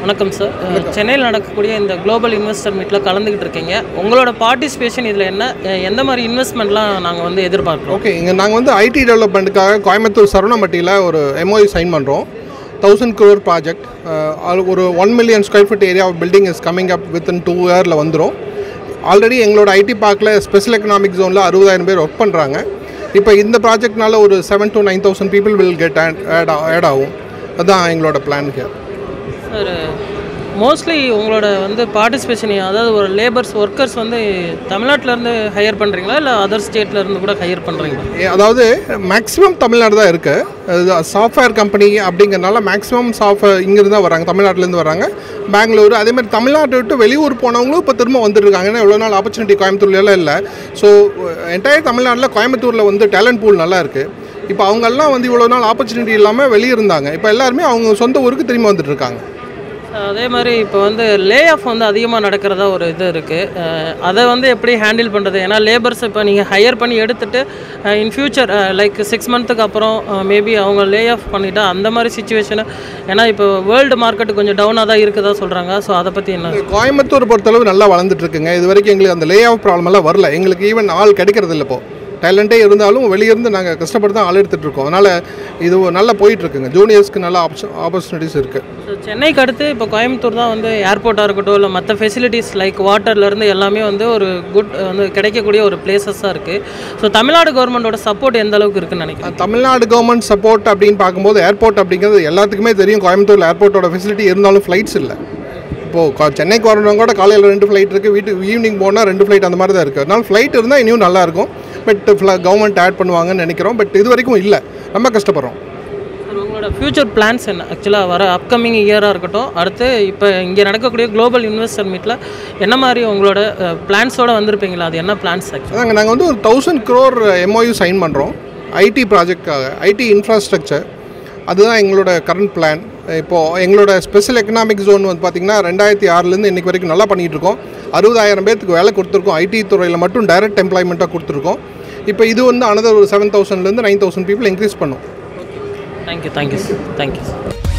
வணக்கம் சார் அஹ், சென்னையில் நடக்கக்கூடிய இந்த குளோபல் இன்வெஸ்டர் மீட்டில் கலந்துக்கிட்டு இருக்கீங்க உங்களோட பார்ட்டிசிபேஷன் இதில் என்ன அஹ், எந்த மாதிரி இன்வெஸ்ட்மெண்ட்லாம் நாங்கள் வந்து எதிர்பார்க்குறோம் ஓகே இங்கே நாங்கள் வந்து ஐடி டெவலப்மெண்ட்டுக்காக கோயம்புத்தூர் சரவணம்பட்டியில் ஒரு எம்ஓயு சைன் பண்ணுறோம் தௌசண்ட் crore ப்ராஜெக்ட் ஒரு one million square feet area building is coming up within two இயரில் வந்துடும் ஆல்ரெடி எங்களோட ஐடி பார்க்கில் ஸ்பெஷல் எக்கனாமிக் ஜோனில் அறுபதாயிரம் பேர் ஒர்க் பண்ணுறாங்க இப்போ இந்த ப்ராஜெக்ட்னால ஒரு seven to nine thousand people will get add add ஆகும் அதுதான் எங்களோட பிளான் ஹியர் சார் மோஸ்ட்லி உங்களோட வந்து பார்ட்டிசிபேஷன் அதாவது ஒரு லேபர்ஸ் ஒர்க்கர்ஸ் வந்து தமிழ்நாட்டிலேருந்து ஹையர் பண்ணுறீங்களா இல்லை அதர் ஸ்டேட்லேருந்து கூட ஹையர் பண்ணுறீங்களா ஏ, அதாவது மேக்ஸிமம் தமிழ்நாடு தான் இருக்குது சாஃப்ட்வேர் கம்பெனி அப்படிங்கிறனால மேக்ஸிமம் சாஃப்ட்வேர் இங்கிருந்து தான் வராங்க தமிழ்நாட்டிலேருந்து வராங்க பெங்களூர் அதே மாதிரி தமிழ்நாட்டை விட்டு வெளியூர் போனவங்களும் இப்போ திரும்ப வந்துருக்காங்க ஏன்னா இவ்வளோ நாள் ஆப்பர்ச்சுனிட்டி கோயம்புத்தூர்லாம் இல்லை ஸோ என்டையர் தமிழ்நாட்டில் கோயம்புத்தூரில் வந்து டேலண்ட் பூல் நல்லா இருக்குது இப்போ அவங்கெல்லாம் வந்து இவ்வளோ நாள் ஆப்பர்ச்சுனிட்டி இல்லாமல் வெளியே இருந்தாங்க இப்போ எல்லாருமே அவங்க சொந்த ஊருக்கு திரும்பி வந்துட்டு இருக்காங்க அதே மாதிரி இப்போ வந்து லே ஆஃப் வந்து அதிகமாக நடக்கிறதா ஒரு இது இருக்குது அதை வந்து எப்படி ஹேண்டில் பண்ணுறது ஏன்னா லேபர்ஸ் இப்போ நீங்கள் ஹையர் பண்ணி எடுத்துட்டு இன் ஃபியூச்சர் லைக் சிக்ஸ் மந்த்துக்கு அப்புறம் மேபி அவங்க லே ஆஃப் பண்ணிட்டா அந்த மாதிரி சுச்சுவேஷனை ஏன்னா இப்போ வேர்ல்டு மார்க்கெட் கொஞ்சம் டவுனாக தான் இருக்குதா சொல்கிறாங்க ஸோ அதை பற்றி என்ன கோயம்புத்தூர் பொறுத்தளவு நல்லா வளர்ந்துட்டு இருக்குங்க இது வரைக்கும் எங்களுக்கு அந்த லே ஆஃப் ப்ராப்ளம் எல்லாம் வரல எங்களுக்கு ஈவன் ஆள் கிடைக்கிறது இல்லை இப்போ டேலண்ட்டே இருந்தாலும் வெளியிருந்து நாங்கள் கஷ்டப்பட்டு தான் ஆள் எடுத்துகிட்டு இருக்கோம் அதனால் இது நல்லா போயிட்டு இருக்குங்க ஜூனியர்ஸ்க்கு நல்ல ஆப்ஷன் ஆப்பர்ச்சுனிட்டிஸ் இருக்குது ஸோ சென்னைக்கு அடுத்து இப்போ கோயம்புத்தூர் தான் வந்து ஏர்போர்ட்டாக இருக்கட்டும் இல்லை மற்ற ஃபெசிலிட்டிஸ் லைக் வாட்டர்லேருந்து எல்லாமே வந்து ஒரு குட் வந்து கிடைக்கக்கூடிய ஒரு பிளேசஸாக இருக்குது ஸோ தமிழ்நாடு கவர்மெண்டோட சப்போர்ட் எந்த அளவுக்கு இருக்குன்னு நினைக்கிறேன் தமிழ்நாடு கவர்மெண்ட் சப்போர்ட் அப்படின்னு பார்க்கும்போது ஏர்போர்ட் அப்படிங்கிறது எல்லாத்துக்குமே தெரியும் கோயம்புத்தூரில் ஏர்போர்ட்டோட ஃபெசிலிட்டி இருந்தாலும் ஃப்ளைட்ஸ் இல்லை இப்போது சென்னைக்கு வரணும் கூட காலையில் ரெண்டு ஃப்ளைட் இருக்குது வீட்டுக்கு ஈவினிங் போனால் ரெண்டு ஃப்ளைட் அந்த மாதிரி தான் இருக்குது அதனால ஃப்ளைட் இருந்தால் இன்னும் நல்லாயிருக்கும் பட் கவர்மெண்ட் ஆட் பண்ணுவாங்கன்னு நினைக்கிறோம் பட் இது வரைக்கும் இல்லை நம்ம கஷ்டப்படுறோம் சார் உங்களோட ஃப்யூச்சர் பிளான்ஸ் என்ன ஆக்சுவலாக வர அப்கமிங் இயராக இருக்கட்டும் அடுத்து இப்போ இங்கே நடக்கக்கூடிய குளோபல் இன்வெஸ்டர் மீட்டில் என்ன மாதிரி உங்களோட பிளான்ஸோடு வந்திருப்பீங்களா அது என்ன பிளான்ஸ் ஆக்சுவலாக அதாங்க நாங்கள் வந்து ஒரு தௌசண்ட் க்ரோர் எம்ஓயு சைன் பண்ணுறோம் ஐடி ப்ராஜெக்ட்காக ஐடி இன்ஃப்ராஸ்ட்ரக்சர் அதுதான் எங்களோட கரண்ட் பிளான் இப்போது எங்களோட ஸ்பெஷல் எக்கனாமிக் ஜோன் வந்து பார்த்திங்கன்னா ரெண்டாயிரத்தி ஆறுலேருந்து இன்றைக்கி வரைக்கும் நல்லா பண்ணிகிட்டு இருக்கோம் அறுபதாயிரம் பேர்த்துக்கு வேலை கொடுத்துருக்கோம் ஐடி துறையில் மட்டும் டைரக்ட் எம்ப்ளாய்மெண்ட்டாக கொடுத்துருக்கோம் இப்போ இது வந்து அனதர் ஒரு செவன் தௌசண்ட்லேருந்து நைன் தௌசண்ட் பீப்புள் இன்க்ரீஸ் பண்ணும் thank you thank you sir thank you sir